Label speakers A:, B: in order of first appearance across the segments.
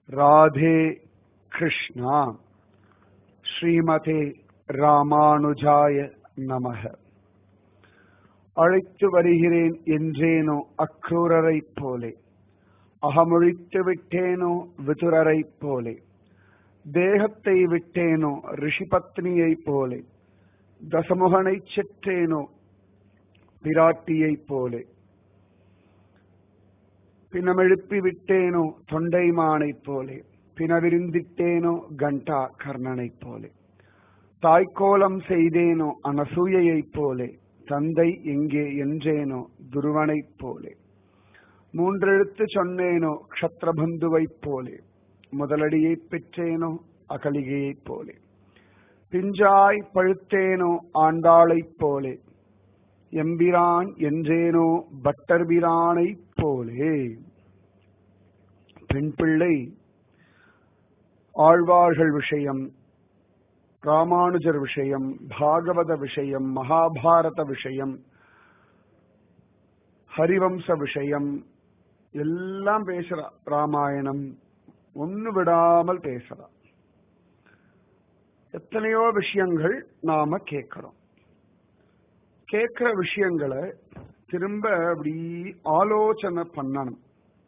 A: ராதே கிருஷ்ணா ஸ்ரீமதே ராமானுஜாய நமக அழைத்து வருகிறேன் என்றேனோ அக்ரூரரைப் போலே அகமொழித்து விட்டேனோ விதுரரைப் போலே தேகத்தை விட்டேனோ ரிஷிபத்னியைப் போலே தசமுகனைச் செற்றேனோ பிராட்டியைப் போலே பிணமெழுப்பி விட்டேனோ தொண்டைமானைப் போலே பிணவிருந்திட்டேனோ கண்டா கர்ணனைப் போலே தாய்க்கோலம் செய்தேனோ அனசூயைப் போலே தந்தை எங்கே என்றேனோ துருவனைப் போலே மூன்றெழுத்து சொன்னேனோ க்ஷத்ரபந்துவைப் போலே முதலடியைப் பெற்றேனோ அகலிகையைப் போலே பிஞ்சாய் பழுத்தேனோ ஆண்டாளைப் போலே எம்பிரான் என்றேனோ பட்டர்பிரானைப் போலே பெண் பிள்ளை ஆழ்வார்கள் விஷயம் ராமானுஜர் விஷயம் பாகவத விஷயம் மகாபாரத விஷயம் ஹரிவம்ச விஷயம் எல்லாம் பேசுறா ராமாயணம் ஒன்னு விடாமல் பேசுறா எத்தனையோ விஷயங்கள் நாம கேட்கிறோம் கேட்கிற விஷயங்களை திரும்ப அப்படி ஆலோசனை பண்ணணும்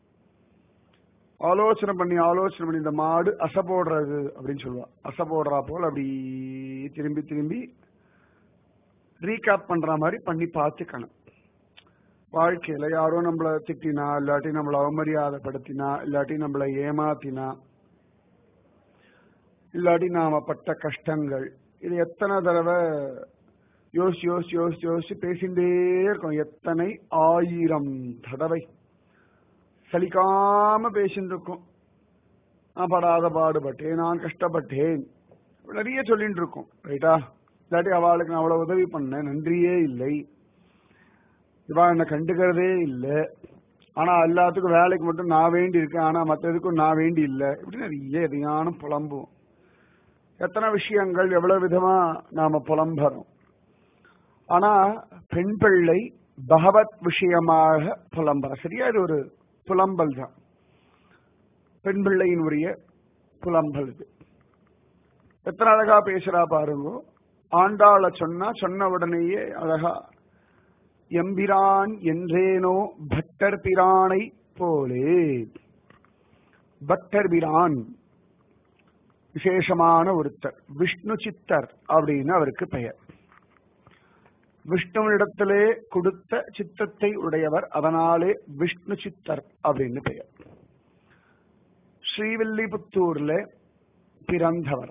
A: ஆலோசனை பண்ணி ஆலோசனை பண்ணி இந்த மாடு அசை போடுறது அப்படின்னு சொல்லுவா அசை போடுறா போல் அப்படி திரும்பி திரும்பி ரீகேப் பண்ற மாதிரி பண்ணி பார்த்துக்கணும் வாழ்க்கையில யாரோ நம்மள திட்டினா இல்லாட்டி நம்மள அவமரியாதைப்படுத்தினா இல்லாட்டி நம்மள ஏமாத்தினா இல்லாட்டி நாம பட்ட கஷ்டங்கள் இது எத்தனை தடவை யோசிச்சு யோசிச்சு யோசிச்சு யோசிச்சு பேசிட்டே இருக்கோம் எத்தனை ஆயிரம் தடவை சலிக்காம பேசிட்டு இருக்கோம் நான் படாத பாடுபட்டேன் நான் கஷ்டப்பட்டேன் நிறைய சொல்லிட்டு இருக்கோம் ரைட்டா இல்லாட்டி அவளுக்கு நான் அவ்வளவு உதவி பண்ணேன் நன்றியே இல்லை இவா என்ன கண்டுக்கிறதே இல்லை ஆனா எல்லாத்துக்கும் வேலைக்கு மட்டும் நான் வேண்டி இருக்கேன் ஆனா மற்றதுக்கும் நான் வேண்டி இல்லை இப்படி நிறைய எதையான புலம்புவோம் எத்தனை விஷயங்கள் எவ்வளவு விதமா நாம புலம்புறோம் ஆனா பெண் பிள்ளை பகவத் விஷயமாக புலம்புற சரியா இது ஒரு புலம்பல் தான் பெண் பிள்ளையினுடைய புலம்பல் இது எத்தனை அழகா பேசுறா பாருங்க ஆண்டாள சொன்னா சொன்ன உடனேயே அழகா எம்பிரான் என்றேனோ பட்டர் பிரானை போலே பட்டர் பிரான் விசேஷமான ஒருத்தர் விஷ்ணு சித்தர் அப்படின்னு அவருக்கு பெயர் விஷ்ணுவிடத்திலே கொடுத்த சித்தத்தை உடையவர் அதனாலே விஷ்ணு சித்தர் அப்படின்னு பெயர் ஸ்ரீவில்லிபுத்தூர்ல பிறந்தவர்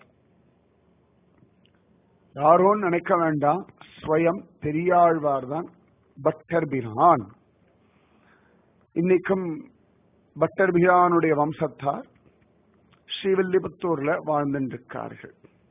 A: யாரோன்னு நினைக்க வேண்டாம் ஸ்வயம் பெரியாழ்வார் தான் பட்டர் பிரான் இன்னைக்கும் பட்டர் பிரானுடைய வம்சத்தார் ஸ்ரீவில்லிபுத்தூர்ல வாழ்ந்துருக்கார்கள்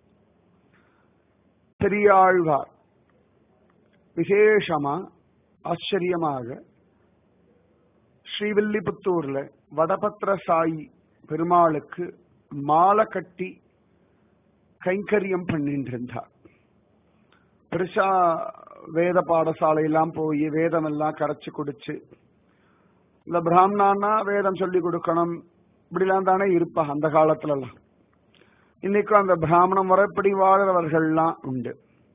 A: பெரியாழ்வார் விசேஷமா ஆச்சரியமாக ஸ்ரீவில்லிபுத்தூர்ல வடபத்திர சாயி பெருமாளுக்கு மாலை கட்டி கைங்கரியம் பண்ணிட்டு இருந்தார் பெருசா வேத பாடசாலையெல்லாம் போய் வேதம் எல்லாம் கரைச்சு குடிச்சு இந்த பிராமணான்னா வேதம் சொல்லி கொடுக்கணும் இப்படிலாம் தானே இருப்பா அந்த காலத்துல எல்லாம் இன்னைக்கும் அந்த பிராமணம் வரப்படி வாழ்றவர்கள்லாம் உண்டு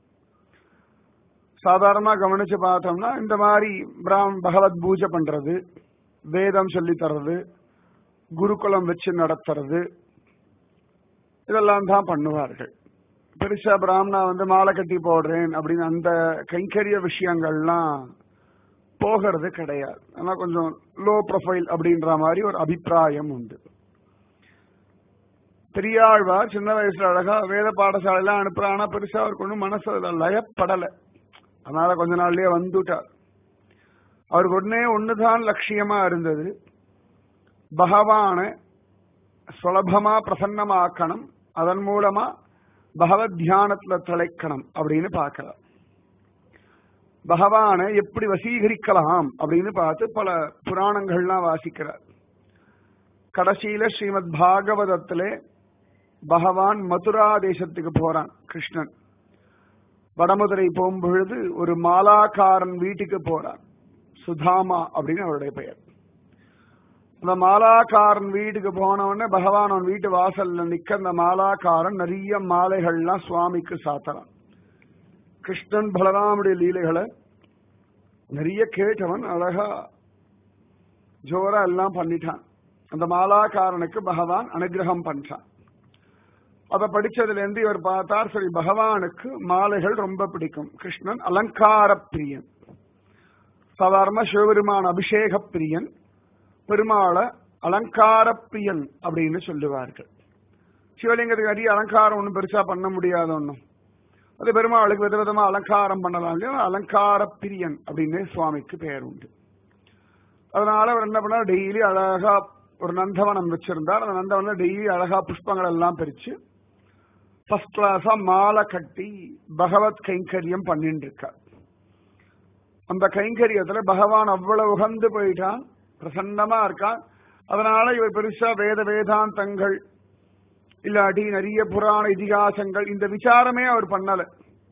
A: சாதாரணமா கவனிச்சு பார்த்தோம்னா இந்த மாதிரி பிராம் பகவத் பூஜை பண்றது வேதம் சொல்லி தர்றது குருகுலம் வச்சு நடத்துறது இதெல்லாம் தான் பண்ணுவார்கள் பெருசா பிராமணா வந்து மாலை கட்டி போடுறேன் அப்படின்னு அந்த கைங்கரிய விஷயங்கள்லாம் போகிறது கிடையாது ஆனா கொஞ்சம் லோ ப்ரொஃபைல் அப்படின்ற மாதிரி ஒரு அபிப்பிராயம் உண்டு பெரியாழ்வார் சின்ன வயசுல அழகா வேத பாடசாலையெல்லாம் அனுப்புறான் ஆனா பெருசா அவருக்கு ஒன்றும் மனசு அதுல லயப்படலை அதனால கொஞ்ச நாள்லயே வந்துட்டார் அவருக்கு ஒன்னே ஒண்ணுதான் லட்சியமா இருந்தது பகவான சுலபமா பிரசன்னமாக்கணும் அதன் மூலமா பகவத் தியானத்துல திளைக்கணும் அப்படின்னு பார்க்கலாம் பகவானை எப்படி வசீகரிக்கலாம் அப்படின்னு பார்த்து பல புராணங்கள்லாம் வாசிக்கிறார் கடைசியில ஸ்ரீமத் பாகவதத்திலே பகவான் மதுரா தேசத்துக்கு போறான் கிருஷ்ணன் வடமதுரை போகும்பொழுது ஒரு மாலாக்காரன் வீட்டுக்கு போறான் சுதாமா அப்படின்னு அவருடைய பெயர் அந்த மாலாக்காரன் வீட்டுக்கு போனவொடனே பகவான் அவன் வீட்டு வாசல்ல நிக்க அந்த மாலாக்காரன் நிறைய மாலைகள்லாம் சுவாமிக்கு சாத்தறான் கிருஷ்ணன் பலராமுடைய லீலைகளை நிறைய கேட்டவன் அழகா ஜோரா எல்லாம் பண்ணிட்டான் அந்த மாலாக்காரனுக்கு பகவான் அனுகிரகம் பண்றான் அத படிச்சதுல இருந்து இவர் பார்த்தார் சரி பகவானுக்கு மாலைகள் ரொம்ப பிடிக்கும் கிருஷ்ணன் அலங்கார பிரியன் சாதாரண சிவபெருமான் அபிஷேக பிரியன் பெருமாளை அலங்கார பிரியன் அப்படின்னு சொல்லுவார்கள் சிவலிங்கத்துக்கு நிறைய அலங்காரம் ஒன்றும் பெருசா பண்ண முடியாத ஒன்றும் அது பெருமாளுக்கு விதவிதமா அலங்காரம் பண்ணலாம் இல்லையா அலங்கார பிரியன் அப்படின்னு சுவாமிக்கு பெயர் உண்டு அதனால அவர் என்ன பண்ணார் டெய்லி அழகா ஒரு நந்தவனம் வச்சிருந்தார் அந்த நந்தவனம் டெய்லி அழகா புஷ்பங்கள் எல்லாம் பிரிச்சு ஃபர்ஸ்ட் கிளாஸா மாலை கட்டி பகவத் கைங்கரியம் பண்ணிட்டு இருக்கார் அந்த கைங்கரியத்துல பகவான் அவ்வளவு உகந்து போயிட்டான் பிரசன்னமா இருக்கான் அதனால இவர் பெருசா வேத வேதாந்தங்கள் இல்லாட்டி நிறைய புராண இதிகாசங்கள் இந்த விசாரமே அவர் பண்ணல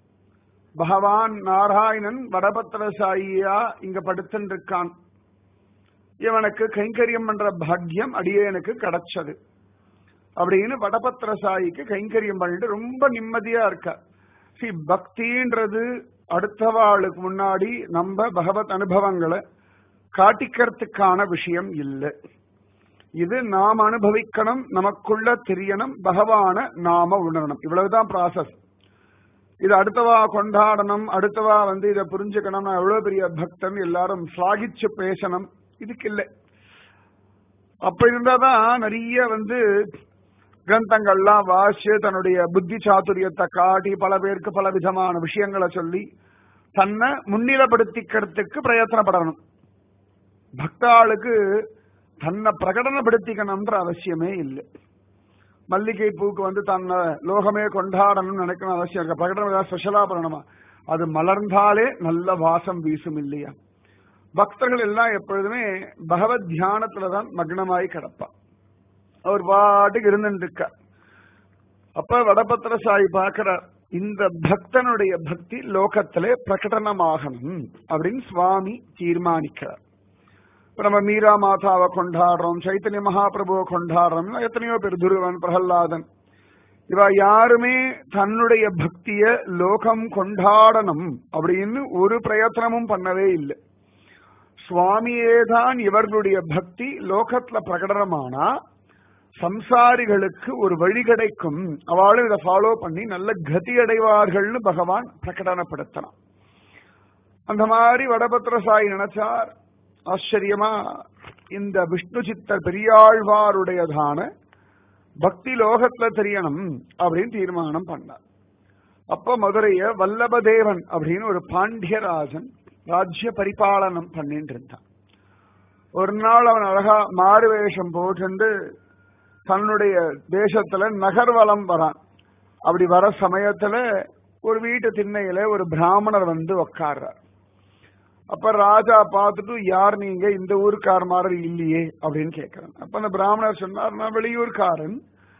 A: பகவான் நாராயணன் வடபத்திரசாயியா இங்க படுத்துட்டு இருக்கான் இவனுக்கு கைங்கரியம் பண்ற பாக்கியம் அடியேனுக்கு கிடைச்சது அப்படின்னு வடபத்திரசாயிக்கு கைங்கரியம் பண்ணிட்டு ரொம்ப நிம்மதியா இருக்க சி பக்தின்றது அடுத்தவாளுக்கு முன்னாடி நம்ம பகவத் அனுபவங்களை காட்டிக்கிறதுக்கான விஷயம் இல்லை இது நாம் அனுபவிக்கணும் நமக்குள்ள தெரியணும் பகவான நாம உணரணும் இவ்வளவுதான் ப்ராசஸ் இது அடுத்தவா கொண்டாடணும் அடுத்தவா வந்து இதை புரிஞ்சுக்கணும் நான் எவ்வளவு பெரிய பக்தன் எல்லாரும் ஸ்லாகிச்சு பேசணும் இதுக்கு இல்லை அப்ப இருந்தாதான் நிறைய வந்து கிரந்தங்கள்லாம் வாசிச்சு தன்னுடைய புத்தி சாதுரியத்தை காட்டி பல பேருக்கு பல விதமான விஷயங்களை சொல்லி தன்னை முன்னிலைப்படுத்திக்கிறதுக்கு பிரயத்தனப்படணும் பக்தாளுக்கு தன்னை பிரகடனப்படுத்திக்கணும்ன்ற அவசியமே இல்லை மல்லிகை பூக்கு வந்து தன்னை லோகமே கொண்டாடணும்னு நினைக்கணும் அவசியம் இருக்கு பிரகடனம் ஏதாவது ஸ்பெஷலா பண்ணணுமா அது மலர்ந்தாலே நல்ல வாசம் வீசும் இல்லையா பக்தர்கள் எல்லாம் எப்பொழுதுமே பகவத் தியானத்துலதான் மக்னமாய் கிடப்பா அவர் பாட்டுக்கு இருந்துட்டு இருக்க அப்ப வடபத்திர சாய் பார்க்கிறார் இந்த பக்தனுடைய பக்தி லோகத்திலே பிரகடனமாகணும் அப்படின்னு சுவாமி தீர்மானிக்கிறார் இப்ப நம்ம மீரா மாதாவை கொண்டாடுறோம் சைத்தன்ய மகாபிரபுவை கொண்டாடுறோம் எத்தனையோ பேர் துருவன் பிரகல்லாதன் இவ யாருமே தன்னுடைய பக்திய லோகம் கொண்டாடணும் அப்படின்னு ஒரு பிரயத்தனமும் பண்ணவே இல்லை சுவாமியே தான் இவர்களுடைய பக்தி லோகத்துல பிரகடனமானா சம்சாரிகளுக்கு ஒரு வழி கிடைக்கும் அவளும் இதை ஃபாலோ பண்ணி நல்ல கதி அடைவார்கள்னு பகவான் பிரகடனப்படுத்தலாம் அந்த மாதிரி வடபத்திர சாய் நினைச்சார் ஆச்சரியமா இந்த விஷ்ணு சித்தர் பெரியாழ்வாருடையதான பக்தி லோகத்துல தெரியணும் அப்படின்னு தீர்மானம் பண்ணார் அப்ப மதுரைய வல்லபதேவன் அப்படின்னு ஒரு பாண்டியராஜன் ராஜ்ய பரிபாலனம் பண்ணிட்டு இருந்தான் ஒரு நாள் அவன் அழகா மாறு வேஷம் போட்டு தன்னுடைய தேசத்துல நகர்வலம் வரான் அப்படி வர சமயத்துல ஒரு வீட்டு திண்ணையில ஒரு பிராமணர் வந்து உக்காடுறார் அப்ப ராஜா பார்த்துட்டு யார் நீங்க இந்த ஊருக்கார மாதிரி இல்லையே அப்படின்னு கேட்கிறான் அப்ப அந்த பிராமணர் சொன்னார் நான் வெளியூர்காரன்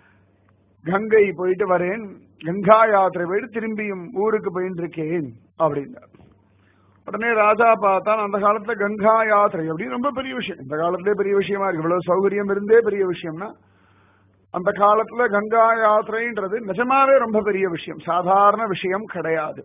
A: கங்கை போயிட்டு வரேன் கங்கா யாத்திரை போயிட்டு திரும்பியும் ஊருக்கு போயிட்டு இருக்கேன் அப்படின்னார் உடனே ராஜா பார்த்தான் அந்த காலத்துல கங்கா யாத்திரை அப்படின்னு ரொம்ப பெரிய விஷயம் இந்த காலத்திலே பெரிய விஷயமா இருக்கு இவ்வளவு சௌகரியம் இருந்தே பெரிய விஷயம்னா அந்த காலத்துல கங்கா யாத்திரைன்றது நிஜமாவே ரொம்ப பெரிய விஷயம் சாதாரண விஷயம் கிடையாது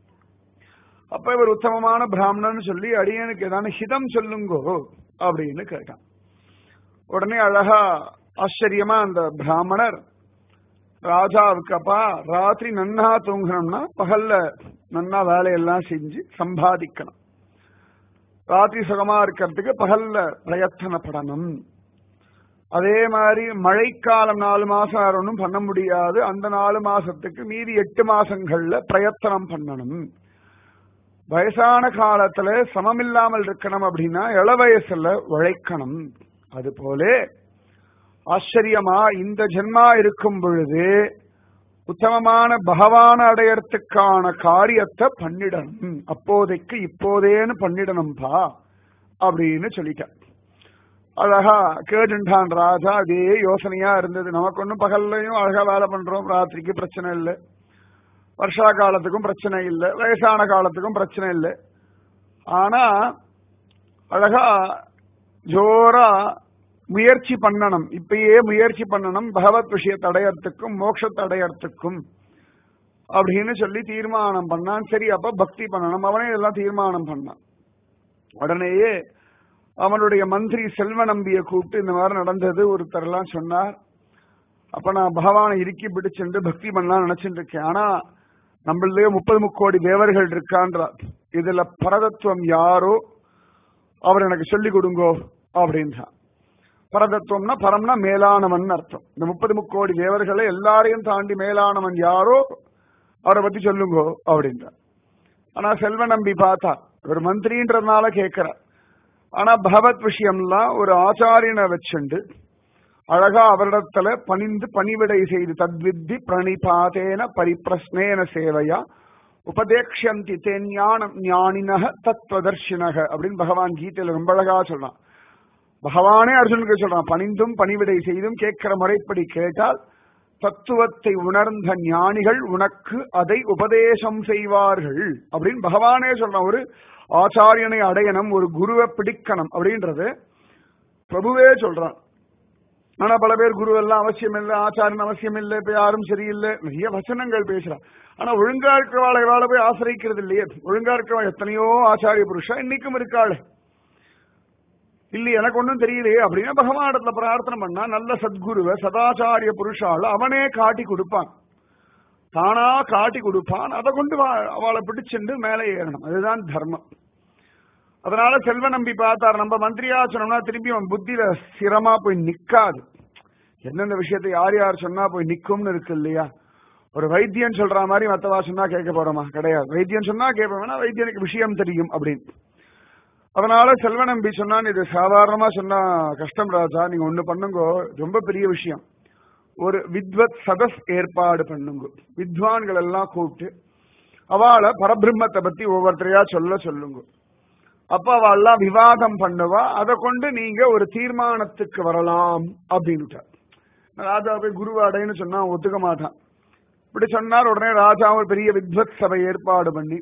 A: அப்ப இவர் உத்தமமான பிராமணன் சொல்லி அடியனுக்கு ஏதான ஹிதம் சொல்லுங்கோ அப்படின்னு கேட்டான் உடனே அழகா ஆச்சரியமா அந்த பிராமணர் ராஜாவுக்கு அப்பா ராத்திரி நன்னா தூங்கணும்னா பகல்ல நன்னா வேலையெல்லாம் செஞ்சு சம்பாதிக்கணும் ராத்திரி சுகமா இருக்கிறதுக்கு பகல்ல பிரயத்தனப்படணும் அதே மாதிரி மழைக்காலம் நாலு மாசம் வேற ஒன்றும் பண்ண முடியாது அந்த நாலு மாசத்துக்கு மீதி எட்டு மாசங்கள்ல பிரயத்தனம் பண்ணணும் வயசான காலத்துல சமமில்லாமல் இருக்கணும் அப்படின்னா இள வயசுல உழைக்கணும் அது போல ஆச்சரியமா இந்த ஜென்மா இருக்கும் பொழுது உத்தமமான பகவான அடையறதுக்கான காரியத்தை பண்ணிடணும் அப்போதைக்கு இப்போதேன்னு பண்ணிடணும்பா அப்படின்னு சொல்லிட்டார் அழகா கேட்டுட்டான் ராஜா அதே யோசனையா இருந்தது நமக்கு ஒன்றும் பகல்லையும் அழகா வேலை பண்றோம் ராத்திரிக்கு பிரச்சனை இல்லை வருஷா காலத்துக்கும் பிரச்சனை இல்லை வயசான காலத்துக்கும் பிரச்சனை இல்லை ஆனா அழகா ஜோரா முயற்சி பண்ணணும் இப்பயே முயற்சி பண்ணணும் பகவத் விஷயத்தை அடையறதுக்கும் மோட்சத்தை அடையறதுக்கும் அப்படின்னு சொல்லி தீர்மானம் பண்ணான் சரி அப்ப பக்தி பண்ணணும் அவனே இதெல்லாம் தீர்மானம் பண்ணான் உடனேயே அவனுடைய மந்திரி செல்வ நம்பிய கூப்பிட்டு இந்த மாதிரி நடந்தது ஒருத்தர் எல்லாம் சொன்னார் அப்ப நான் பகவானை இறுக்கி பிடிச்சுட்டு பக்தி பண்ணலாம் நினைச்சிட்டு இருக்கேன் ஆனா நம்மளே முப்பது முக்கோடி தேவர்கள் இருக்கான்றார் இதுல பரதத்துவம் யாரோ அவர் எனக்கு சொல்லி கொடுங்கோ அப்படின்றான் பரதத்துவம்னா பரம்னா மேலானவன் அர்த்தம் இந்த முப்பது முக்கோடி தேவர்களை எல்லாரையும் தாண்டி மேலானவன் யாரோ அவரை பத்தி சொல்லுங்கோ அப்படின்றார் ஆனா செல்வ நம்பி பார்த்தா ஒரு மந்திரின்றதுனால கேட்கிறார் ஆனா பகவத் விஷயம்லாம் ஒரு ஆச்சாரியனை வச்சுண்டு அழகா அவரிடத்துல பணிந்து பணிவிடை செய்து தத்வித்தி பிரணிபாதேன பரிப்பிரஸ்னேன சேவையா உபதேக்ஷந்தி தே ஞானம் ஞானினக தத்துவதர்ஷினக அப்படின்னு பகவான் கீதையில ரொம்ப அழகா சொல்றான் பகவானே அர்ஜுனுக்கு சொல்றான் பணிந்தும் பணிவிடை செய்தும் கேட்கிற முறைப்படி கேட்டால் தத்துவத்தை உணர்ந்த ஞானிகள் உனக்கு அதை உபதேசம் செய்வார்கள் அப்படின்னு பகவானே சொல்றான் ஒரு ஆச்சாரியனை அடையணும் ஒரு குருவை பிடிக்கணும் அப்படின்றது பிரபுவே சொல்றான் ஆனா பல பேர் குரு எல்லாம் அவசியம் இல்லை ஆச்சாரியன் அவசியம் இல்லை இப்ப யாரும் சரியில்லை நிறைய வசனங்கள் பேசுறான் ஆனா ஒழுங்கா இருக்கிறவாளை வாழ போய் ஆசிரிக்கிறது இல்லையே ஒழுங்கா இருக்கிறவா எத்தனையோ ஆச்சாரிய புருஷா இன்னைக்கும் இருக்காள் இல்லை எனக்கு ஒன்றும் தெரியலையே அப்படின்னா பகவானிடத்துல பிரார்த்தனை பண்ணா நல்ல சத்குருவை சதாச்சாரிய புருஷாள் அவனே காட்டி கொடுப்பான் தானா காட்டி கொடுப்பான் அதை கொண்டு வா- அவளை பிடிச்சுண்டு மேலே ஏறணும் அதுதான் தர்மம் அதனால செல்வ நம்பி பார்த்தார் நம்ம மந்திரியா சொன்னோம்னா திரும்பி அவன் புத்தியில சிரமா போய் நிக்காது எந்தெந்த விஷயத்தை யார் யார் சொன்னா போய் நிக்கும்னு இருக்கு இல்லையா ஒரு வைத்தியன் சொல்ற மாதிரி மத்தவா சொன்னா கேட்க போறோமா கிடையாது வைத்தியன் சொன்னா கேட்போம் வேணா வைத்தியனுக்கு விஷயம் தெரியும் அப்படின்னு அதனால செல்வ நம்பி சொன்னான் இது சாதாரணமா சொன்னா கஷ்டம் ராஜா நீங்க ஒண்ணு பண்ணுங்க ரொம்ப பெரிய விஷயம் ஒரு வித்வத் சதஸ் ஏற்பாடு பண்ணுங்க வித்வான்கள் எல்லாம் கூப்பிட்டு அவளை பரபிரம்மத்தை பத்தி ஒவ்வொருத்தரையா சொல்ல சொல்லுங்க அப்ப அவெல்லாம் விவாதம் பண்ணுவா அதை கொண்டு நீங்க ஒரு தீர்மானத்துக்கு வரலாம் அப்படின்னுட்டார் ராஜா போய் குருவை அடைன்னு சொன்னா அவன் ஒத்துக்க மாட்டான் இப்படி சொன்னார் உடனே ராஜா ஒரு பெரிய வித்வத் சபை ஏற்பாடு பண்ணி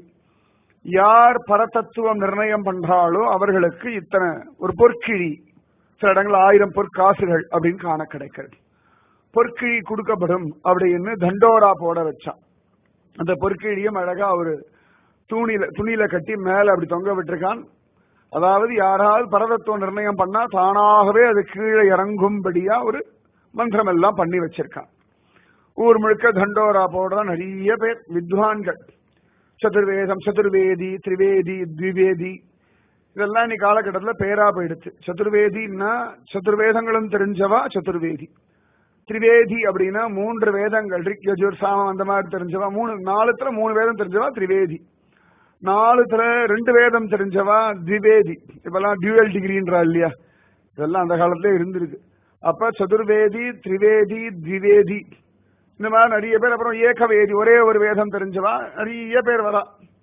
A: யார் பரதத்துவம் நிர்ணயம் பண்றாளோ அவர்களுக்கு இத்தனை ஒரு பொற்கிழி சில இடங்கள் ஆயிரம் பொற்காசுகள் அப்படின்னு காண கிடைக்கிறது பொற்கிழி கொடுக்கப்படும் அப்படின்னு தண்டோரா போட வச்சான் அந்த பொற்கிழியும் அழகா ஒரு துணியில துணியில கட்டி மேல அப்படி தொங்க விட்டிருக்கான் அதாவது யாராவது பரதத்துவம் நிர்ணயம் பண்ணா தானாகவே அது கீழே இறங்கும்படியா ஒரு மந்திரம் எல்லாம் பண்ணி வச்சிருக்கான் ஊர் முழுக்க தண்டோரா போடுற நிறைய பேர் வித்வான்கள் சதுர்வேதம் சதுர்வேதி திரிவேதி த்விவேதி இதெல்லாம் இன்னைக்கு காலகட்டத்தில் பேரா போயிடுச்சு சதுர்வேதின்னா சதுர்வேதங்களும் தெரிஞ்சவா சதுர்வேதி திரிவேதி அப்படின்னா மூன்று வேதங்கள் ரிக் யஜுர் சாமம் அந்த மாதிரி தெரிஞ்சவா மூணு நாலுத்துல மூணு வேதம் தெரிஞ்சவா திரிவேதி நாலுத்துல ரெண்டு வேதம் தெரிஞ்சவா திவேதி இப்பெல்லாம் டியூவல் டிகிரின்றா இல்லையா இதெல்லாம் அந்த காலத்திலே இருந்திருக்கு அப்ப சதுர்வேதி திரிவேதி திவேதி இந்த மாதிரி நிறைய பேர் அப்புறம் ஏகவேதி ஒரே ஒரு வேதம் தெரிஞ்சவா நிறைய பேர் வரா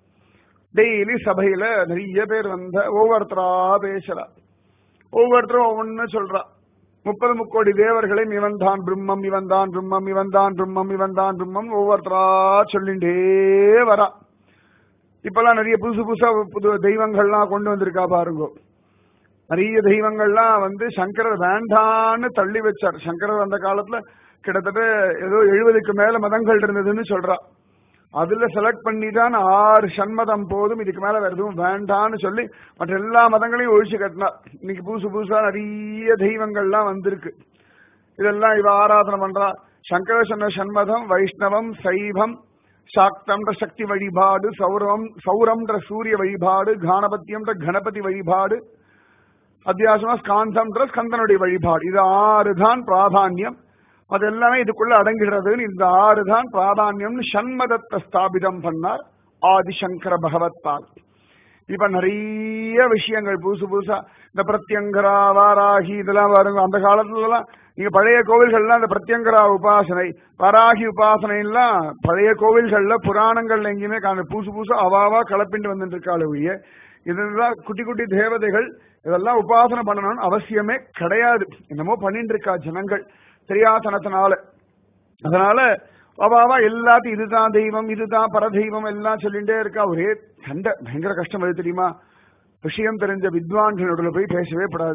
A: டெய்லி சபையில நிறைய பேர் வந்த ஒவ்வொருத்தரா பேசுறா ஒவ்வொருத்தரும் ஒவ்வொன்னு சொல்றா முப்பது முக்கோடி தேவர்களையும் இவன் தான் பிரம்மம் இவன் தான் பிரம்மம் இவன் தான் பிரம்மம் இவன் தான் பிரம்மம் ஒவ்வொருத்தரா சொல்லிண்டே வரா இப்பெல்லாம் நிறைய புதுசு புதுசா புது தெய்வங்கள்லாம் கொண்டு வந்திருக்கா பாருங்க நிறைய தெய்வங்கள்லாம் வந்து சங்கரர் வேண்டான்னு தள்ளி வச்சார் சங்கரர் அந்த காலத்துல கிட்டத்தட்ட ஏதோ எழுபதுக்கு மேல மதங்கள் இருந்ததுன்னு சொல்றா அதுல செலக்ட் பண்ணி தான் ஆறு சண்மதம் போதும் இதுக்கு மேல வேற எதுவும் வேண்டான்னு சொல்லி மற்ற எல்லா மதங்களையும் ஒழிச்சு கட்டினா இன்னைக்கு புதுசு புதுசா நிறைய தெய்வங்கள்லாம் வந்திருக்கு இதெல்லாம் இவ ஆராதனை பண்றா சங்கர சொன்ன சண்மதம் வைஷ்ணவம் சைவம் சாக்தம்ன்ற சக்தி வழிபாடு சௌரம் சௌரம்ன்ற சூரிய வழிபாடு கானபத்தியம்ன்ற கணபதி வழிபாடு அத்தியாசமா ஸ்காந்தம்ன்ற ஸ்கந்தனுடைய வழிபாடு இது ஆறு தான் பிராதானியம் அது எல்லாமே இதுக்குள்ள அடங்கிடுறதுன்னு இந்த ஆறு தான் பிராதானியம்னு சண்மதத்தை ஸ்தாபிதம் பண்ணார் ஆதிசங்கர பகவத்பால் இப்ப நிறைய விஷயங்கள் புதுசு புதுசா இந்த பிரத்யங்கரா வாராகி இதெல்லாம் வருங்க அந்த காலத்துல எல்லாம் நீங்க பழைய கோவில்கள்லாம் இந்த பிரத்யங்கரா உபாசனை வராகி உபாசனை எல்லாம் பழைய கோவில்கள்ல புராணங்கள்ல எங்கேயுமே காண புதுசு புதுசா அவாவா கலப்பிண்டு வந்துட்டு இருக்காள் ஒழிய இதெல்லாம் குட்டி குட்டி தேவதைகள் இதெல்லாம் உபாசனை பண்ணணும்னு அவசியமே கிடையாது என்னமோ பண்ணிட்டு இருக்கா ஜனங்கள் தெரியாதனத்தினால அதனால அவாவா எல்லாத்தையும் இதுதான் தெய்வம் இதுதான் பரதெய்வம் எல்லாம் சொல்லிட்டே இருக்கா ஒரே சண்டை பயங்கர கஷ்டம் அது தெரியுமா விஷயம் தெரிஞ்ச வித்வான்களோட போய் பேசவே படாது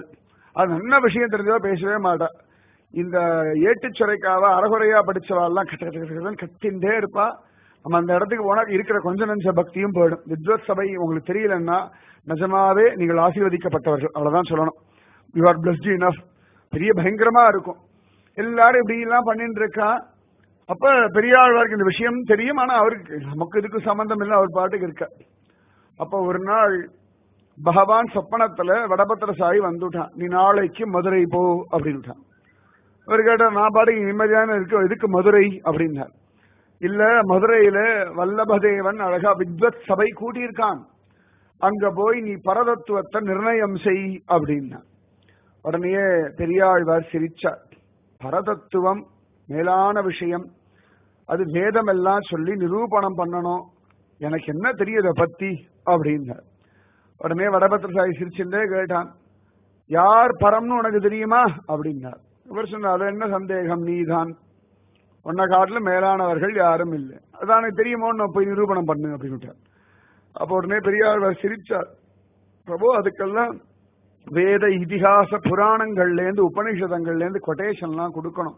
A: அது நல்ல விஷயம் தெரிஞ்சவா பேசவே மாட்டா இந்த ஏட்டுச்சுரைக்காவ அறகுறையா படிச்சவாள்லாம் கட்ட கட்ட கட்ட கத்தின்றே இருப்பா நம்ம அந்த இடத்துக்கு போனா இருக்கிற கொஞ்ச நஞ்ச பக்தியும் போயிடும் வித்வத் சபை உங்களுக்கு தெரியலன்னா நிஜமாவே நீங்கள் ஆசீர்வதிக்கப்பட்டவர்கள் அவ்வளவுதான் சொல்லணும் யூ ஆர் பிளஸ்ட் இனஃப் பெரிய பயங்கரமா இருக்கும் எல்லாரும் இப்படி எல்லாம் பண்ணிட்டு இருக்கா அப்ப பெரியாழ்வாருக்கு இந்த விஷயம் தெரியும் ஆனா அவருக்கு நமக்கு இதுக்கு சம்பந்தம் இல்லை அவர் பாட்டுக்கு இருக்க அப்ப ஒரு நாள் பகவான் சொப்பனத்துல வடபத்திர சாயி வந்துட்டான் நீ நாளைக்கு மதுரை போ அப்படின்ட்டான் அவர் கேட்டார் நான் பாட்டுக்கு நிம்மதியான இருக்கு எதுக்கு மதுரை அப்படின்னார் இல்ல மதுரையில வல்லபதேவன் அழகா வித்வத் சபை கூட்டியிருக்கான் அங்க போய் நீ பரதத்துவத்தை நிர்ணயம் செய் அப்படின்னா உடனே பெரியாழ்வார் சிரிச்சார் பரதத்துவம் மேலான விஷயம் அது வேதம் எல்லாம் சொல்லி நிரூபணம் பண்ணணும் எனக்கு என்ன தெரியுத பத்தி அப்படின்னார் உடனே வடபத்திரசாயி சிரிச்சுட்டே கேட்டான் யார் பரம்னு உனக்கு தெரியுமா அப்படின்னார் இவர் சொன்னார் அது என்ன சந்தேகம் நீதான் உன்னை காட்டிலும் மேலானவர்கள் யாரும் இல்லை அதான் எனக்கு தெரியுமோன்னு நான் போய் நிரூபணம் பண்ணு அப்படின்னு அப்போ உடனே பெரியாழ்வார் சிரிச்சார் பிரபு அதுக்கெல்லாம் வேத இதிகாச புராணங்கள்ல இருந்து உபனிஷதங்கள்ல இருந்து கொட்டேஷன்லாம் கொடுக்கணும்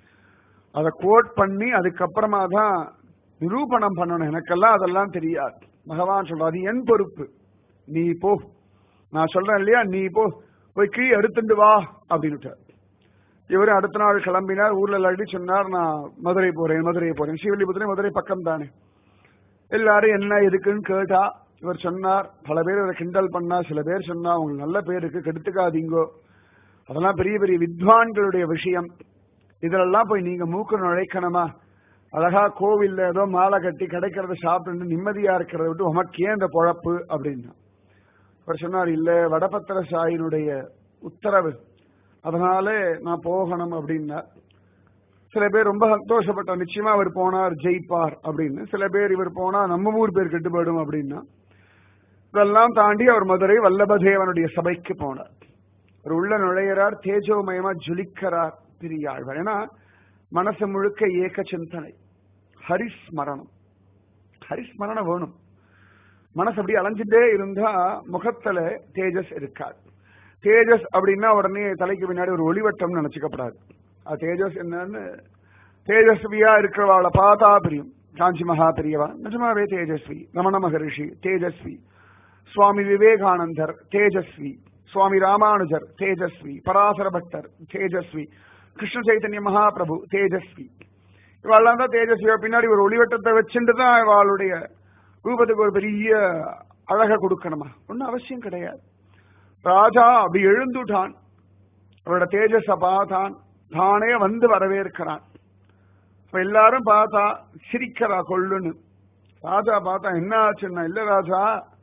A: அதை கோட் பண்ணி அதுக்கப்புறமா தான் நிரூபணம் பண்ணணும் எனக்கெல்லாம் அதெல்லாம் தெரியாது பகவான் சொல்ற அது என் பொறுப்பு நீ போ நான் சொல்றேன் இல்லையா நீ போ போய் கீழே எடுத்துட்டு வா அப்படின்னு இவரு அடுத்த நாள் கிளம்பினார் ஊர்ல எல்லாரும் சொன்னார் நான் மதுரை போறேன் மதுரை போறேன் ஸ்ரீவில்லிபுத்திரம் மதுரை பக்கம் தானே எல்லாரும் என்ன எதுக்குன்னு கேட்டா இவர் சொன்னார் பல பேர் இவரை கிண்டல் பண்ணா சில பேர் சொன்னா உங்களுக்கு நல்ல பேர் இருக்கு கெடுத்துக்காதீங்கோ அதெல்லாம் பெரிய பெரிய வித்வான்களுடைய விஷயம் இதுலெல்லாம் போய் நீங்க மூக்கு நுழைக்கணுமா அழகா கோவில்ல ஏதோ மாலை கட்டி கிடைக்கிறத சாப்பிட்டு நிம்மதியா இருக்கிறத விட்டு உமக்கு ஏன் இந்த பொழப்பு அப்படின்னா அவர் சொன்னார் இல்ல வடபத்திர சாயினுடைய உத்தரவு அதனால நான் போகணும் அப்படின்னா சில பேர் ரொம்ப சந்தோஷப்பட்டார் நிச்சயமா அவர் போனார் ஜெயிப்பார் அப்படின்னு சில பேர் இவர் போனா நம்ம ஊர் பேர் கெட்டு போயிடும் அப்படின்னா இதெல்லாம் தாண்டி அவர் மதுரை வல்லபதேவனுடைய சபைக்கு போனார் அவர் உள்ள நுழையிறார் தேஜோமயமா ஜொலிக்கிறார் பெரியாழ்வார் ஏன்னா மனசு முழுக்க ஏக சிந்தனை ஹரிஸ்மரணம் ஹரிஸ்மரணம் வேணும் மனசு அப்படி அலைஞ்சிட்டே இருந்தா முகத்துல தேஜஸ் இருக்காது தேஜஸ் அப்படின்னா உடனே தலைக்கு பின்னாடி ஒரு ஒளிவட்டம் நினைச்சுக்கப்படாது அது தேஜஸ் என்னன்னு தேஜஸ்வியா இருக்கிறவாளை பார்த்தா பிரியும் காஞ்சி மகா பெரியவா நிஜமாவே தேஜஸ்வி ரமண மகரிஷி தேஜஸ்வி சுவாமி விவேகானந்தர் தேஜஸ்வி சுவாமி ராமானுஜர் தேஜஸ்வி பராசர பட்டர் தேஜஸ்வி கிருஷ்ண சைத்தன்ய மகாபிரபு தேஜஸ்வி இவாள்லாம் தான் தேஜஸ்வியா பின்னாடி ஒரு ஒளிவட்டத்தை வச்சுட்டு தான் இவாளுடைய ரூபத்துக்கு ஒரு பெரிய அழக கொடுக்கணுமா ஒன்னும் அவசியம் கிடையாது ராஜா அப்படி எழுந்துட்டான் அவரோட தேஜஸ பார்த்தான் தானே வந்து வரவேற்கிறான் இப்ப எல்லாரும் பார்த்தா சிரிக்கிறா கொள்ளுன்னு ராஜா பார்த்தா என்ன ஆச்சுன்னா இல்ல ராஜா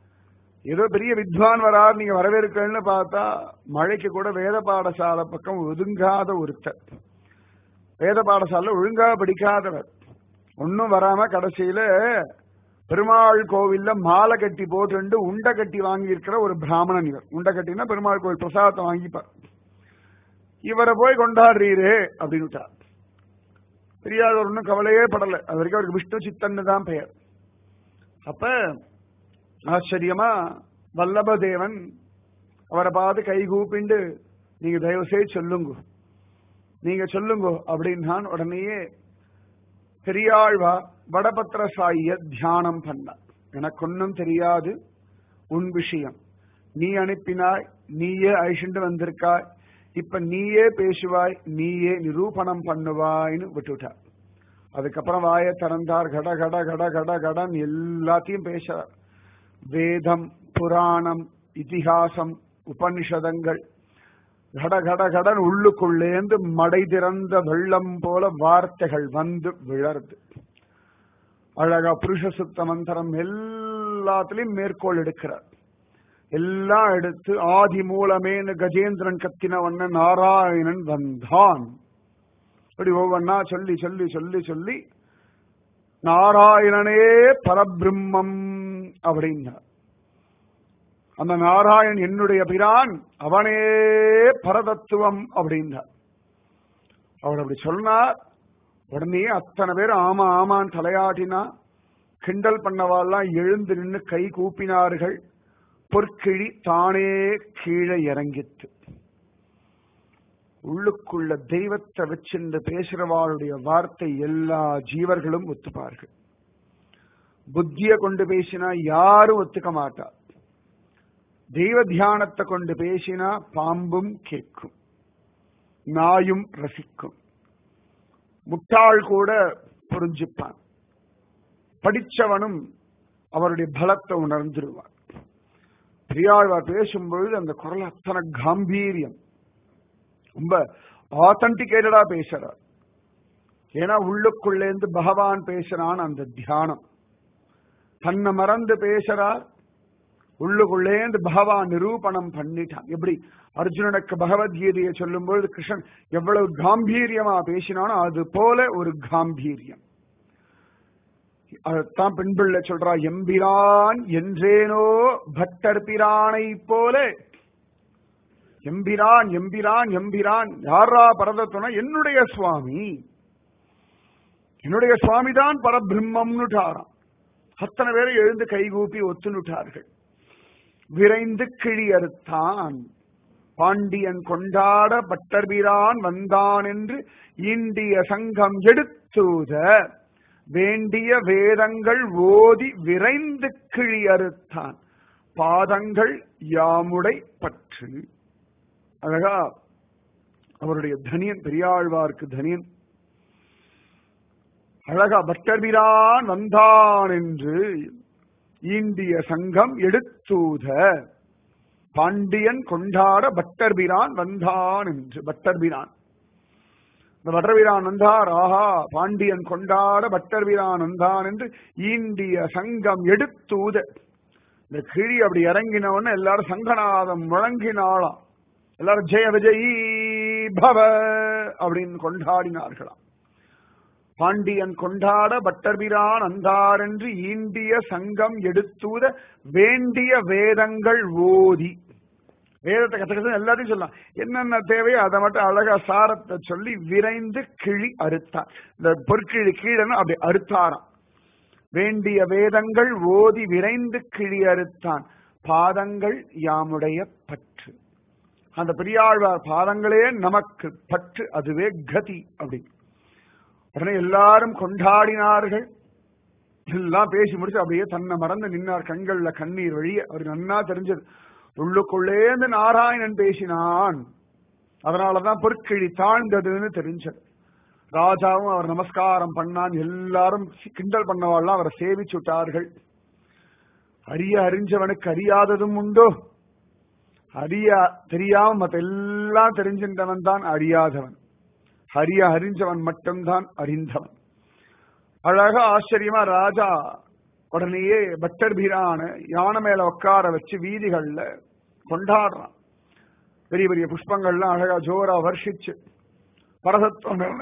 A: ஏதோ பெரிய வித்வான் வரார் நீங்க வரவேற்கன்னு பார்த்தா மழைக்கு கூட வேத பாடசாலை பக்கம் ஒதுங்காத ஒருத்தர் வேத பாடசாலை ஒழுங்கா படிக்காதவர் ஒன்னும் வராம கடைசியில பெருமாள் கோவில்ல மாலை கட்டி போட்டு உண்டை கட்டி வாங்கி இருக்கிற ஒரு பிராமணன் இவர் உண்டை கட்டினா பெருமாள் கோவில் பிரசாதத்தை வாங்கிப்பார் இவரை போய் கொண்டாடுறீரே அப்படின்னு பெரியார் ஒன்றும் கவலையே படல அது வரைக்கும் அவருக்கு விஷ்ணு சித்தன்னு தான் பெயர் அப்ப ஆச்சரியமா வல்லபதேவன் அவரை பார்த்து கை கூப்பிண்டு நீங்க தயவு செய்து சொல்லுங்க நீங்க சொல்லுங்க அப்படின்னான் உடனேயே பெரியாழ்வா வடபத்திர சாயிய தியானம் பண்ண எனக்கு ஒன்னும் தெரியாது உன் விஷயம் நீ அனுப்பினாய் நீயே அழிச்சுண்டு வந்திருக்காய் இப்ப நீயே பேசுவாய் நீயே நிரூபணம் பண்ணுவாய்னு விட்டுட்டார் அதுக்கப்புறம் வாயை திறந்தார் கட கட கட கட கடன் எல்லாத்தையும் பேசுறார் வேதம் புராணம் இதிகாசம் உபனிஷதங்கள் கட கட கடன் உள்ளுக்குள்ளேந்து மடை திறந்த வெள்ளம் போல வார்த்தைகள் வந்து விழருது அழகா புருஷ சுத்த மந்திரம் எல்லாத்திலையும் மேற்கோள் எடுக்கிறார் எல்லாம் எடுத்து ஆதி மூலமேனு கஜேந்திரன் கத்தினவண்ண நாராயணன் வந்தான் இப்படி ஒவ்வொன்னா சொல்லி சொல்லி சொல்லி சொல்லி நாராயணனே பரபிரம்மம் அப்படின்னார் அந்த நாராயண் என்னுடைய பிரான் அவனே பரதத்துவம் அப்படின்னார் அவர் அப்படி சொன்னார் உடனே அத்தனை பேர் ஆமா ஆமான் தலையாட்டினா கிண்டல் பண்ணவாள்லாம் எழுந்து நின்று கை கூப்பினார்கள் பொற்கிழி தானே கீழே இறங்கித்து உள்ளுக்குள்ள தெய்வத்தை வச்சிருந்து பேசுறவாளுடைய வார்த்தை எல்லா ஜீவர்களும் ஒத்துப்பார்கள் புத்திய கொண்டு பேசினா யாரும் ஒத்துக்க மாட்டா தெய்வ தியானத்தை கொண்டு பேசினா பாம்பும் கேட்கும் நாயும் ரசிக்கும் முட்டாள் கூட புரிஞ்சுப்பான் படிச்சவனும் அவருடைய பலத்தை உணர்ந்துருவான் பெரியாழ்வார் பேசும்பொழுது அந்த குரல் அத்தனை காம்பீரியம் ரொம்ப ஆத்தன்டிகேட்டடா பேசுறார் ஏன்னா உள்ளுக்குள்ளேந்து பகவான் பேசுறான் அந்த தியானம் தன்னை மறந்து பேசுறார் உள்ளுக்குள்ளேந்து பகவான் நிரூபணம் பண்ணிட்டான் எப்படி அர்ஜுனனுக்கு பகவத்கீதையை சொல்லும்போது கிருஷ்ணன் எவ்வளவு காம்பீரியமா பேசினானோ அது போல ஒரு காம்பீரியம் அதைத்தான் பெண் பிள்ளை சொல்றா எம்பிரான் என்றேனோ பட்டர் பிரானை போல எம்பிரான் எம்பிரான் எம்பிரான் யாரா பரதத்துனா என்னுடைய சுவாமி என்னுடைய சுவாமி தான் பரபிரம்மம்னுட்டாராம் அத்தனை பேரை எழுந்து கைகூப்பி ஒத்துனுட்டார்கள் விரைந்து கிழி அறுத்தான் பாண்டியன் கொண்டாட பட்டர்பிரான் வந்தான் என்று இந்திய சங்கம் எடுத்தூத வேண்டிய வேதங்கள் ஓதி விரைந்து கிழி அறுத்தான் பாதங்கள் யாமுடை பற்று அழகா அவருடைய தனியன் பெரியாழ்வார்க்கு தனியன் அழகா பட்டர்பிரான் வந்தான் என்று இந்திய சங்கம் எடுத்தூத பாண்டியன் கொண்டாட பட்டர்பிரான் வந்தான் என்று பட்டர்பிரான் இந்த பட்டர்பிரான் வந்தார் ஆஹா பாண்டியன் கொண்டாட பட்டர்பிரான் வந்தான் என்று இந்திய சங்கம் எடுத்தூத இந்த கிழி அப்படி இறங்கினவொன்னு எல்லாரும் சங்கநாதம் முழங்கினாளாம் எல்லாரும் ஜெய விஜயி பவ அப்படின்னு கொண்டாடினார்களாம் பாண்டியன் கொண்டாட பட்டர்பிரான் அந்தாரென்று ஈண்டிய சங்கம் எடுத்தூத வேண்டிய வேதங்கள் ஓதி வேதத்தை கத்த கத்த எல்லாத்தையும் சொல்லலாம் என்னென்ன தேவையோ அதை மட்டும் அழகா சாரத்தை சொல்லி விரைந்து கிழி அறுத்தார் இந்த பொற்கிழி கீழன்னு அப்படி அறுத்தாராம் வேண்டிய வேதங்கள் ஓதி விரைந்து கிழி அறுத்தான் பாதங்கள் யாமுடைய பற்று அந்த பெரியாழ்வார் பாதங்களே நமக்கு பற்று அதுவே கதி அப்படி உடனே எல்லாரும் கொண்டாடினார்கள் எல்லாம் பேசி முடிச்சு அப்படியே தன்னை மறந்து நின்னார் கண்கள்ல கண்ணீர் வழிய அவர் நன்னா தெரிஞ்சது உள்ளுக்குள்ளேந்து நாராயணன் பேசினான் அதனாலதான் பொற்கிழி தாழ்ந்ததுன்னு தெரிஞ்சது ராஜாவும் அவர் நமஸ்காரம் பண்ணான் எல்லாரும் கிண்டல் பண்ணவாள்லாம் அவரை சேவிச்சு விட்டார்கள் அறிய அறிஞ்சவனுக்கு அறியாததும் உண்டோ அறிய தெரியாம மத்த எல்லாம் தெரிஞ்சின்றவன் தான் அறியாதவன் ஹரிய அறிஞ்சவன் மட்டும்தான் அறிந்தவன் அழகா ஆச்சரியமா ராஜா உடனேயே பட்டர் பீரான யானை மேல உட்கார வச்சு வீதிகள்ல கொண்டாடுறான் பெரிய பெரிய புஷ்பங்கள்லாம் அழகா ஜோரா வர்ஷிச்சு பரதத்துவம்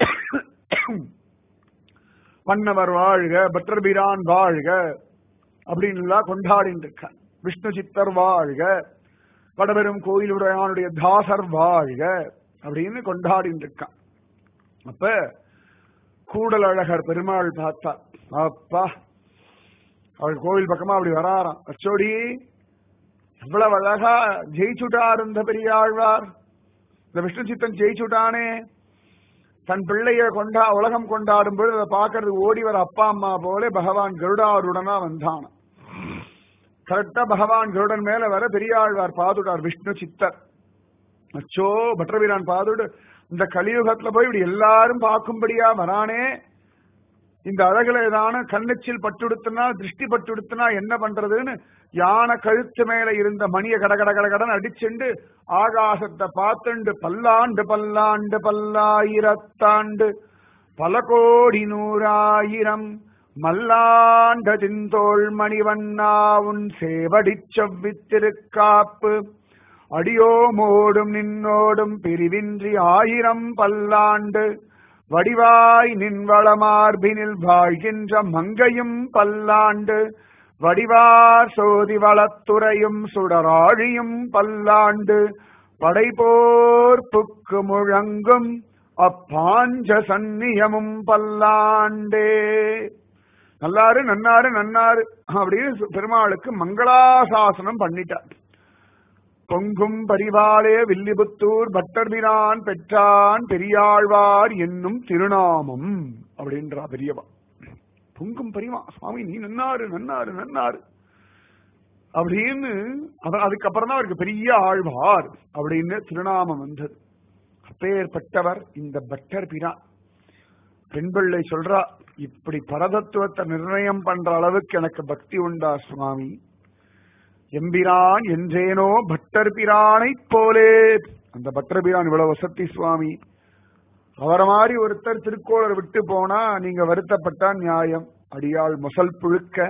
A: மன்னவர் வாழ்க பட்டர் பீரான் வாழ்க அப்படின்னு எல்லாம் கொண்டாடிட்டு இருக்கான் விஷ்ணு சித்தர் வாழ்க வடபெரும் கோயிலுடையானுடைய தாசர் வாழ்க அப்படின்னு கொண்டாடிட்டு இருக்கான் அப்ப கூடல் அழகர் பெருமாள் பார்த்தா அப்பா அவள் கோவில் பக்கமா அப்படி வராராம் அச்சோடி எவ்வளவு அழகா ஜெயிச்சுட்டார் இந்த பெரியாழ்வார் இந்த விஷ்ணு சித்தன் ஜெயிச்சுட்டானே தன் பிள்ளைய கொண்டா உலகம் கொண்டாடும் பொழுது அதை பார்க்கறது ஓடி வர அப்பா அம்மா போல பகவான் கருடாருடனா வந்தான் கரெக்டா பகவான் கருடன் மேல வர பெரியாழ்வார் பாதுட்டார் விஷ்ணு சித்தர் அச்சோ பட்டரவீரான் பாதுடு இந்த கலியுகத்துல போய் இப்படி எல்லாரும் பார்க்கும்படியா வரானே இந்த அழகுல ஏதான கண்ணச்சில் பட்டுடுத்துனா திருஷ்டி பட்டுடுத்துனா என்ன பண்றதுன்னு யானை கழுத்து மேல இருந்த மணிய கடகட கடகடன் அடிச்சுண்டு ஆகாசத்தை பார்த்துண்டு பல்லாண்டு பல்லாண்டு பல்லாயிரத்தாண்டு பல கோடி நூறாயிரம் மல்லாண்ட தின்தோள் மணிவண்ணா உன் சேவடி செவ்வித்திருக்காப்பு அடியோமோடும் நின்னோடும் பிரிவின்றி ஆயிரம் பல்லாண்டு வடிவாய் நின்வளமார்பினில் வாழ்கின்ற மங்கையும் பல்லாண்டு வடிவார் சோதி வளத்துறையும் சுடராழியும் பல்லாண்டு படைபோர்ப்புக்கு முழங்கும் அப்பாஞ்ச சந்நியமும் பல்லாண்டே நல்லாரு நன்னாரு நன்னாரு அப்படின்னு பெருமாளுக்கு மங்களாசாசனம் பண்ணிட்டார் பொங்கும் பரிவாளே வில்லிபுத்தூர் பட்டர்பிரான் பெற்றான் பெரியாழ்வார் என்னும் திருநாமம் அப்படின்றா பெரியவா பொங்கும் பரிவா சுவாமி நீ நன்னாரு நன்னாரு நன்னாரு அப்படின்னு அவ- அதுக்கப்புறம் தான் அவருக்கு பெரிய ஆழ்வார் அப்படின்னு திருநாமம் வந்தது அப்பேற்பட்டவர் இந்த பட்டர் பிரான் பெண் பிள்ளை சொல்றா இப்படி பரதத்துவத்தை நிர்ணயம் பண்ற அளவுக்கு எனக்கு பக்தி உண்டா சுவாமி எம்பிரான் என்றேனோ பட்டர் பிரானைப் போலே அந்த பட்டர் பிரான் இவ்வளவு வசத்தி சுவாமி அவரை மாதிரி ஒருத்தர் திருக்கோளர் விட்டு போனா நீங்க வருத்தப்பட்டா நியாயம் அடியாள் முசல் புழுக்க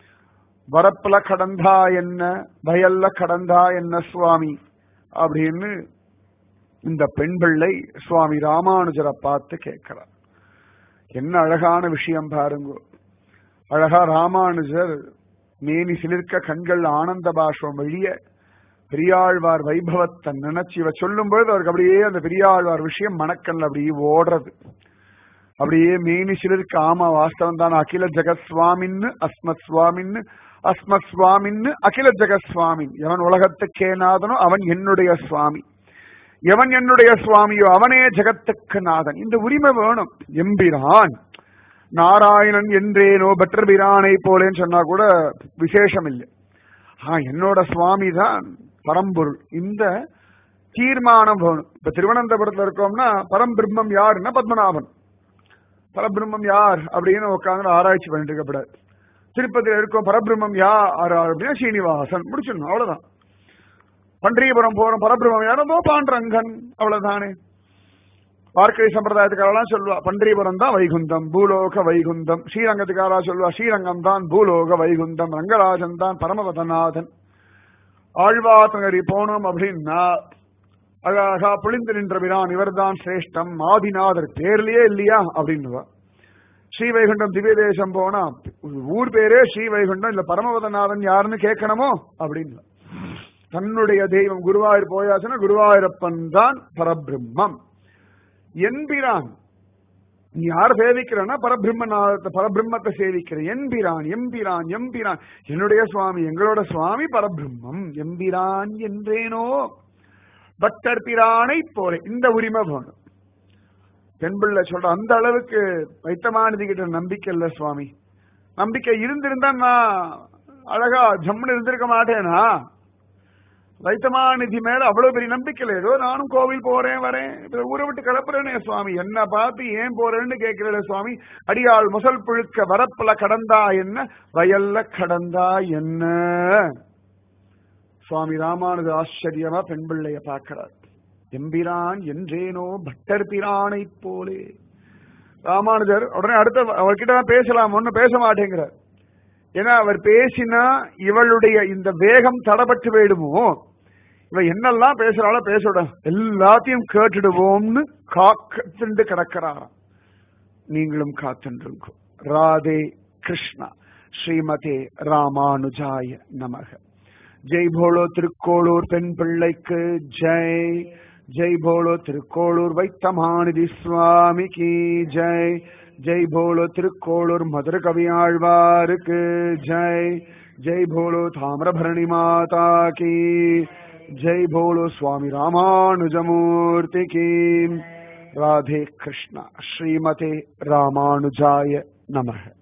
A: வரப்புல கடந்தா என்ன வயல்ல கடந்தா என்ன சுவாமி அப்படின்னு இந்த பெண் பிள்ளை சுவாமி ராமானுஜரை பார்த்து கேட்கிறார் என்ன அழகான விஷயம் பாருங்க அழகா ராமானுஜர் மேனி சிலிர்க்க கண்கள் ஆனந்த பாஷ்பம் வழிய பெரியாழ்வார் வைபவத்தை நினைச்சு இவ சொல்லும்போது அவருக்கு அப்படியே அந்த பெரியாழ்வார் விஷயம் மனக்கண்ணில் அப்படியே ஓடுறது அப்படியே மேனி சிலிர்க்க ஆமா வாஸ்தவம் தான் அகில ஜெகத் சுவாமின்னு அஸ்மத் சுவாமின்னு அஸ்மத் சுவாமின்னு அகில ஜெகத் சுவாமின் எவன் உலகத்துக்கே நாதனோ அவன் என்னுடைய சுவாமி எவன் என்னுடைய சுவாமியோ அவனே ஜெகத்துக்கு நாதன் இந்த உரிமை வேணும் எம்பிரான் நாராயணன் என்றேனோ பட்டர் பிரானை போலேன்னு சொன்னா கூட விசேஷம் இல்லை ஆ என்னோட சுவாமி தான் பரம்பொருள் இந்த தீர்மானம் வேணும் இப்ப திருவனந்தபுரத்துல இருக்கோம்னா பரம்பிரம்மம் யாருன்னா பத்மநாபன் பரபிரம்மம் யார் அப்படின்னு உட்காந்து ஆராய்ச்சி பண்ணிட்டு இருக்கக்கூடாது திருப்பதியில் இருக்கோம் பரபிரம்மம் யார் அப்படின்னா ஸ்ரீனிவாசன் முடிச்சிடணும் அவ்வளவுதான் பண்டரிபுரம் போறோம் பரபிரம்மம் யாரோ பாண்டரங்கன் அவ்வளவுதானே பார்க்கை சம்பிரதாயத்துக்காரெல்லாம் சொல்லுவா பண்டரிபுரம் தான் வைகுந்தம் பூலோக வைகுந்தம் ஸ்ரீரங்கத்துக்காரா சொல்லுவா ஸ்ரீரங்கம் தான் பூலோக வைகுந்தம் ரங்கராஜன் தான் பரமபதநாதன் ஆழ்வாத்தங்கரி போனோம் அப்படின்னா அழகா பொழிந்து நின்ற பிரான் இவர்தான் சிரேஷ்டம் ஆதிநாதர் பேர்லயே இல்லையா அப்படின்னுவா ஸ்ரீவைகுண்டம் திவ்ய தேசம் போனா ஊர் பேரே ஸ்ரீவைகுண்டம் இல்ல பரமபதநாதன் யாருன்னு கேட்கணுமோ அப்படின்னு தன்னுடைய தெய்வம் குருவாயூர் போயாச்சுன்னா குருவாயூரப்பன் தான் பரபிரம்மம் என்பிரான் நீ யார் சேவிக்கிறனா பரபிரம்மநாதத்தை பரபிரம்மத்தை சேவிக்கிற என்பிரான் எம்பிரான் எம்பிரான் என்னுடைய சுவாமி எங்களோட சுவாமி பரபிரம்மம் எம்பிரான் என்றேனோ பக்தர் பிரானை போல இந்த உரிமை வேணும் பெண் பிள்ளை சொல்ற அந்த அளவுக்கு வைத்தமானதி கிட்ட நம்பிக்கை இல்ல சுவாமி நம்பிக்கை இருந்திருந்தா நான் அழகா ஜம்முன்னு இருந்திருக்க மாட்டேனா வைத்தமாநிதி மேல அவ்வளவு பெரிய நம்பிக்கை இல்லை ஏதோ நானும் கோவில் போறேன் வரேன் இப்ப ஊரை விட்டு கிளப்புறேனே சுவாமி என்ன பார்த்து ஏன் போறேன்னு கேட்கிறேன் சுவாமி அடியாள் முசல் புழுக்க வரப்புல கடந்தா என்ன வயல்ல கடந்தா என்ன சுவாமி ராமானுஜ ஆச்சரியமா பெண் பிள்ளைய பார்க்கிறார் எம்பிரான் என்றேனோ பட்டர் பிரானை போலே ராமானுஜர் உடனே அடுத்த அவர்கிட்ட தான் பேசலாம் ஒன்னும் பேச மாட்டேங்கிறார் ஏன்னா அவர் பேசினா இவளுடைய இந்த வேகம் தடபட்டு போயிடுமோ இவ என்னெல்லாம் பேசுறாளோ பேசவிட எல்லாத்தையும் கேட்டுடுவோம்னு காக்கத்துண்டு கிடக்கிறாராம் நீங்களும் காத்துருங்க ராதே கிருஷ்ணா ஸ்ரீமதே ராமானுஜாய நமக ஜெய் போலோ திருக்கோளூர் பெண் பிள்ளைக்கு ஜெய் ஜெய் போலோ திருக்கோளூர் வைத்தமாநிதி சுவாமிக்கு ஜெய் ஜெய் போலோ திருக்கோளூர் மதுர கவியாழ்வாருக்கு ஜெய் ஜெய் போலோ தாமிரபரணி மாதா கி ஜெய் போலோ சுவாமி ராமானுஜமூர்த்தி கி ராதே கிருஷ்ணா ஸ்ரீமதே ராமானுஜாய நமக